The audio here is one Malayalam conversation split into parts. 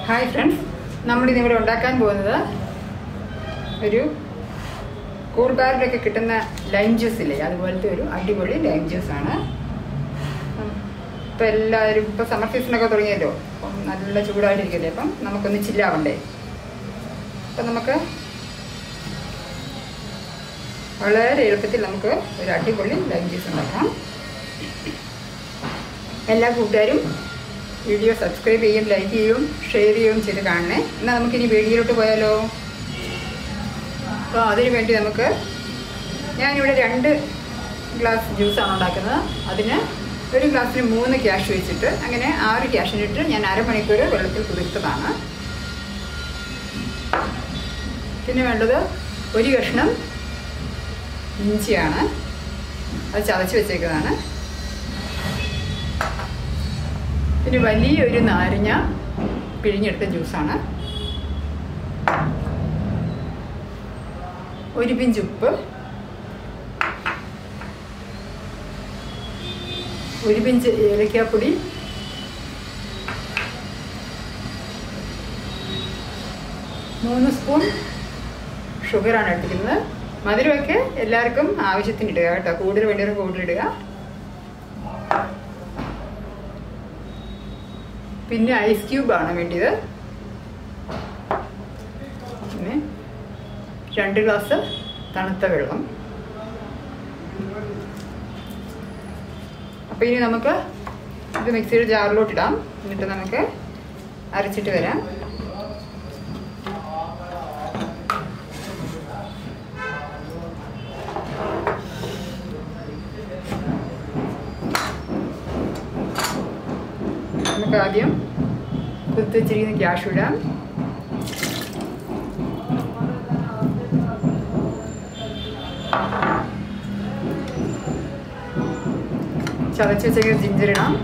ഹായ് ഫ്രണ്ട്സ് നമ്മളിന്നിവിടെ ഉണ്ടാക്കാൻ പോകുന്നത് ഒരു കൂൾ ബാറിലൊക്കെ കിട്ടുന്ന ലൈം ജ്യൂസ് ഇല്ലേ അതുപോലത്തെ ഒരു അടിപൊളി ലൈം ജ്യൂസാണ് ഇപ്പം എല്ലാവരും ഇപ്പം സമ്മർ സീസണൊക്കെ തുടങ്ങിയല്ലോ അപ്പം നല്ല ചൂടായിട്ടിരിക്കല്ലേ അപ്പം നമുക്കൊന്ന് ചില്ലാവണ്ടേ അപ്പം നമുക്ക് വളരെ എളുപ്പത്തിൽ നമുക്ക് ഒരു അടിപൊളി ലൈം ജ്യൂസ് ഉണ്ടാക്കാം എല്ലാ കൂട്ടുകാരും വീഡിയോ സബ്സ്ക്രൈബ് ചെയ്യും ലൈക്ക് ചെയ്യും ഷെയർ ചെയ്യും ചെയ്ത് കാണണേ എന്നാൽ നമുക്കിനി വീഡിയോയിലോട്ട് പോയാലോ അപ്പോൾ അതിന് വേണ്ടി നമുക്ക് ഞാനിവിടെ രണ്ട് ഗ്ലാസ് ജ്യൂസാണ് ഉണ്ടാക്കുന്നത് അതിന് ഒരു ഗ്ലാസ്സിന് മൂന്ന് ക്യാഷ് വെച്ചിട്ട് അങ്ങനെ ആറ് ക്യാഷിനിട്ട് ഞാൻ അരമണിക്കൂർ വെള്ളത്തിൽ കുതിർത്തതാണ് പിന്നെ വേണ്ടത് ഒരു കഷ്ണം ഇഞ്ചിയാണ് അത് ചതച്ച് വെച്ചേക്കുന്നതാണ് പിന്നെ വലിയൊരു നാരങ്ങ പിഴിഞ്ഞെടുത്ത ജ്യൂസാണ് ഒരു പിഞ്ച് ഉപ്പ് ഒരു പിഞ്ച് ഏലക്കാപ്പൊടി മൂന്ന് സ്പൂൺ ഷുഗറാണ് എടുത്തിരിക്കുന്നത് മധുരമൊക്കെ എല്ലാവർക്കും ആവശ്യത്തിന് ഇടുക കേട്ടോ കൂടുതൽ വേണ്ടിയവർ കൂടുതൽ ഇടുക പിന്നെ ഐസ് ക്യൂബാണ് വേണ്ടിയത് പിന്നെ രണ്ട് ഗ്ലാസ് തണുത്ത വെള്ളം അപ്പോൾ ഇനി നമുക്ക് ഇത് മിക്സിയുടെ ജാറിലോട്ട് ഇടാം എന്നിട്ട് നമുക്ക് അരച്ചിട്ട് വരാം നമുക്ക് ആദ്യം കുത്തി വെച്ചിരിക്കുന്ന ക്യാഷ് ഇടാം ചതച്ച് വെച്ചേക്കുന്ന ജിഞ്ചർ ഇടാം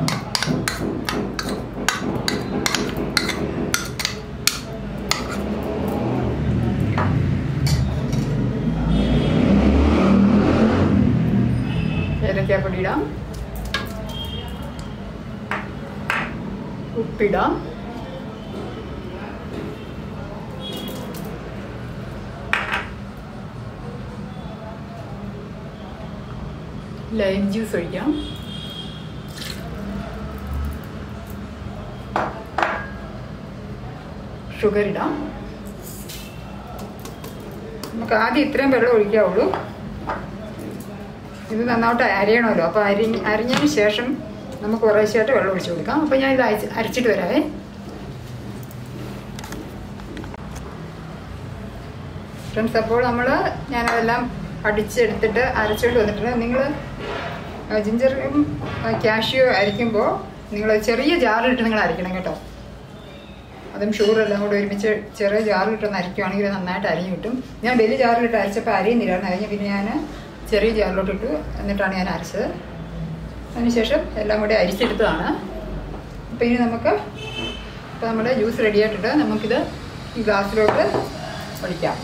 ഏലക്കാപ്പൊടി ഇടാം ഉപ്പിടാം ലൈം ജ്യൂസ് ഒഴിക്കാം ഷുഗർ ഇടാം നമുക്ക് ആദ്യം ഇത്രയും വെള്ളം ഒഴിക്കാവുള്ളൂ ഇത് നന്നായിട്ട് അരയണമല്ലോ അപ്പോൾ അരി അരിഞ്ഞതിന് ശേഷം നമുക്ക് കുറേശ്ശായിട്ട് വെള്ളം ഒഴിച്ചു കൊടുക്കാം അപ്പോൾ ഞാൻ ഇത് അയച്ച് അരച്ചിട്ട് വരാവേ ഫ്രണ്ട്സ് അപ്പോൾ നമ്മൾ ഞാനതെല്ലാം അടിച്ചെടുത്തിട്ട് അരച്ചുകൊണ്ട് വന്നിട്ടുണ്ട് നിങ്ങൾ ജിഞ്ചറും ക്യാഷ്യൂ അരിക്കുമ്പോൾ നിങ്ങൾ ചെറിയ ജാറിലിട്ട് നിങ്ങൾ അരിക്കണം കേട്ടോ അതും ഷുഗർ എല്ലാം കൂടെ ഒരുമിച്ച് ചെറിയ ജാറിലിട്ടൊന്ന് അരിക്കുവാണെങ്കിൽ നന്നായിട്ട് അരിഞ്ഞു കിട്ടും ഞാൻ വലിയ ജാറിലിട്ട് അരച്ചപ്പോൾ അരിയുന്നില്ലായിരുന്നു അരിഞ്ഞ് പിന്നെ ഞാൻ ചെറിയ ജാറിലോട്ട് ഇട്ടു എന്നിട്ടാണ് ഞാൻ അരച്ചത് അതിനുശേഷം എല്ലാം കൂടി അരിച്ചെടുത്തതാണ് അപ്പോൾ ഇനി നമുക്ക് ഇപ്പോൾ നമ്മുടെ ജ്യൂസ് റെഡി ആയിട്ടുണ്ട് നമുക്കിത് ഈ ഗ്ലാസ്സിലോട്ട് ഒഴിക്കാം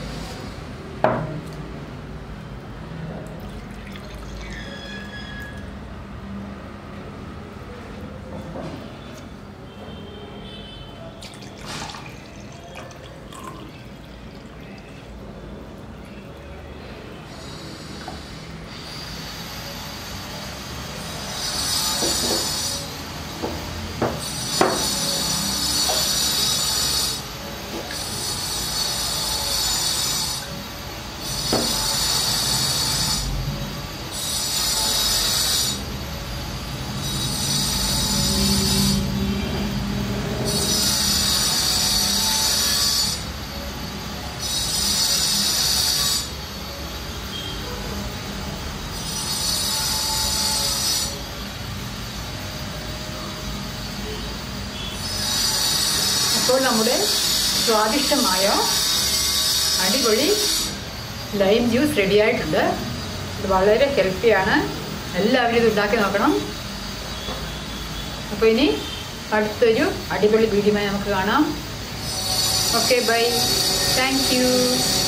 അപ്പോൾ നമ്മുടെ സ്വാദിഷ്ടമായ അടിപൊളി ലൈം ജ്യൂസ് റെഡി ആയിട്ടുണ്ട് ഇത് വളരെ ഹെൽത്തിയാണ് എല്ലാവരും ഇത് ഉണ്ടാക്കി നോക്കണം അപ്പോൾ ഇനി അടുത്തൊരു അടിപൊളി വീഡിയോമായി നമുക്ക് കാണാം ഓക്കെ ബൈ താങ്ക് യു